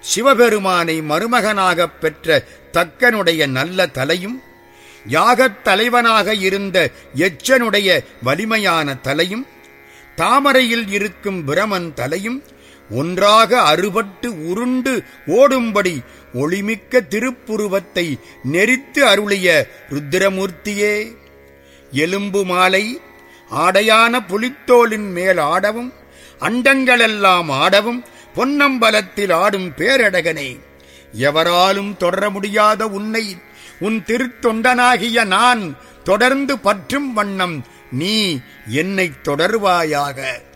சிவபெருமானை மருமகனாகப் பெற்ற தக்கனுடைய நல்ல தலையும் யாகத் தலைவனாக இருந்த எச்சனுடைய வலிமையான தலையும் தாமரையில் இருக்கும் பிரமன் தலையும் ஒன்றாக அறுபட்டு உருண்டு ஓடும்படி ஒளிமிக்க திருப்புருவத்தை நெரித்து அருளிய ருத்திரமூர்த்தியே எலும்பு மாலை ஆடையான புலித்தோலின் மேல் ஆடவும் அண்டங்களெல்லாம் ஆடவும் பொன்னம்பலத்தில் ஆடும் பேரழகனே எவராலும் தொடர முடியாத உன்னை உன் திருத்தொண்டனாகிய நான் தொடர்ந்து பற்றும் வண்ணம் நீ என்னைத் தொடர்வாயாக